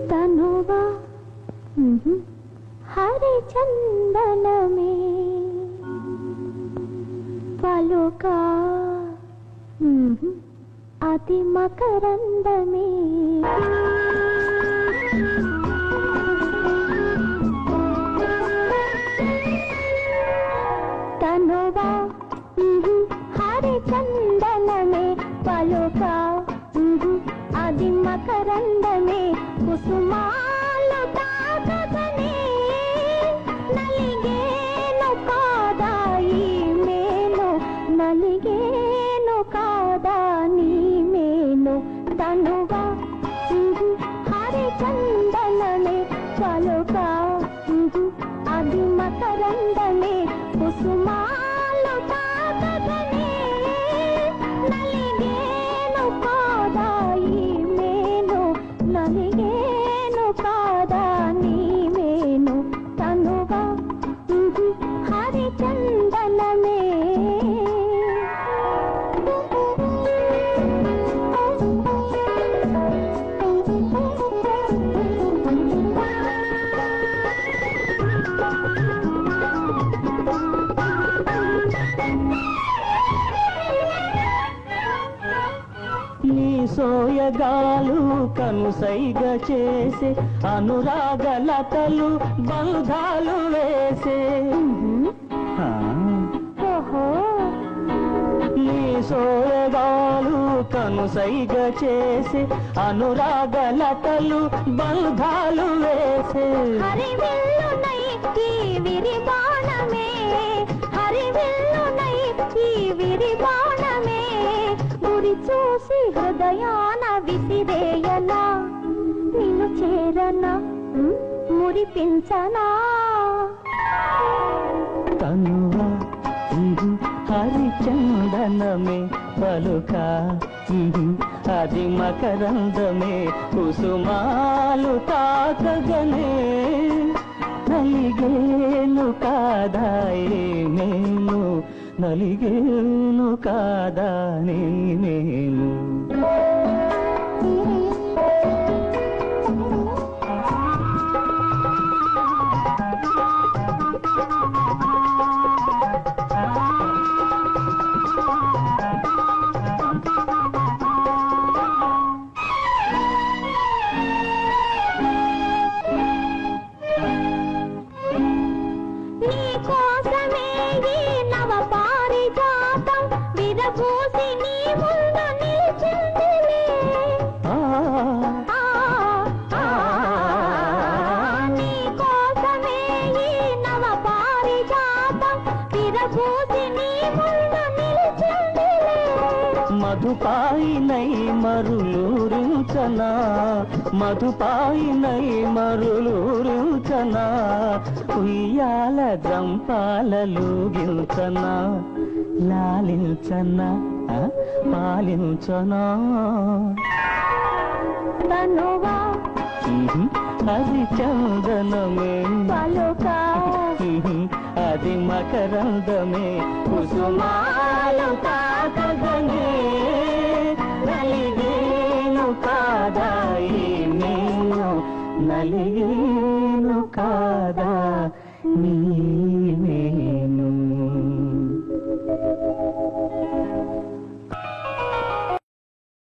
తనువా హరి చందనమే పలుక అతి మకరందమే తనువా హరి చందనమే పలుక అది మకరందమే కుసుమాలు తాకగనే నలిగేను కాదా ఈ మేను నలిగేను కాదా నీ మేను తనువా హరి చందనమే పలుక అది మకరందమే కుసుమాలు తాకగనే నలిగేను కాదా ఈ మేను నలిగేను కాదా నీ మేను తనుగా హరి చందనమే నీ సోయగాలు కనుసైగ చేసే అనురాగ లతలు బంధాలు వేసే ఆ, ఓహో నీ సోయగాలు కనుసైగ చేసే అనురాగ లతలు బంధాలు వేసే హరివిల్లునై ఈ విరిబాణమే హరివిల్లునై ఈ విరిబాణమే గురి చూసి హృదయాన విసిరేయనా నిన్ను చేరనా ఉమ్, మురిపించనా తనువా ఇది హరిచందనమే పలుక ఇది అది మకరందమే కుసుమాలు తాకగనే నలిగేను కాదాయే నేను నలిగేను కాదా నీ నేను నీ కోసమే ఈ నవ పారిజాతం విరబూసి నీ ముందు నిలిచిందిలే ఆ ఆ, ఆ, నీ కోసమే ఈ నవ పారిజాతం విరబూసి నీ ముందు నిలిచిందిలే మధుపాయినై మరులూరించనా మధుపాయినై మరులూరించనా ఉయ్యాల జంపాలలుగించనా లాలించనా ఆ, పాలించనా తనువా ఇది అది చందనమే పలుక అది మకరందమే కుసుమాలు తాకగనే నలిగేను కాదా ఈ నేను నలిగేను కాదా